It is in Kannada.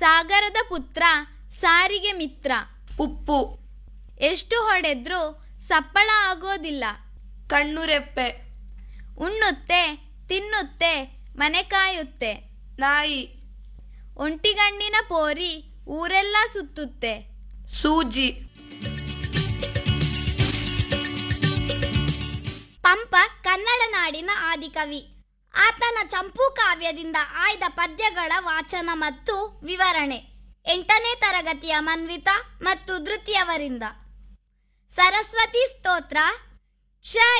ಸಾಗರದ ಪುತ್ರ ಸಾರಿಗೆ ಮಿತ್ರ ಉಪ್ಪು ಎಷ್ಟು ಹೊಡೆದ್ರೂ ಸಪ್ಪಳ ಆಗೋದಿಲ್ಲ ಕಣ್ಣುರೆಪ್ಪೆ ಉಣ್ಣುತ್ತೆ ತಿನ್ನುತ್ತೆ ಮನೆ ಕಾಯುತ್ತೆ ನಾಯಿ ಒಂಟಿಗಣ್ಣಿನ ಪೋರಿ ಊರೆಲ್ಲ ಸುತ್ತುತ್ತೆ ಸೂಜಿ ಪಂಪ ಕನ್ನಡ ನಾಡಿನ ಆದಿಕವಿ ಆತನ ಚಂಪೂ ಕಾವ್ಯದಿಂದ ಆಯ್ದ ಪದ್ಯಗಳ ವಾಚನ ಮತ್ತು ವಿವರಣೆ ಎಂಟನೇ ತರಗತಿಯ ಮನ್ವಿತ ಮತ್ತು ಧೃತಿಯವರಿಂದ ಸರಸ್ವತಿ ಸ್ತೋತ್ರ ಕ್ಷ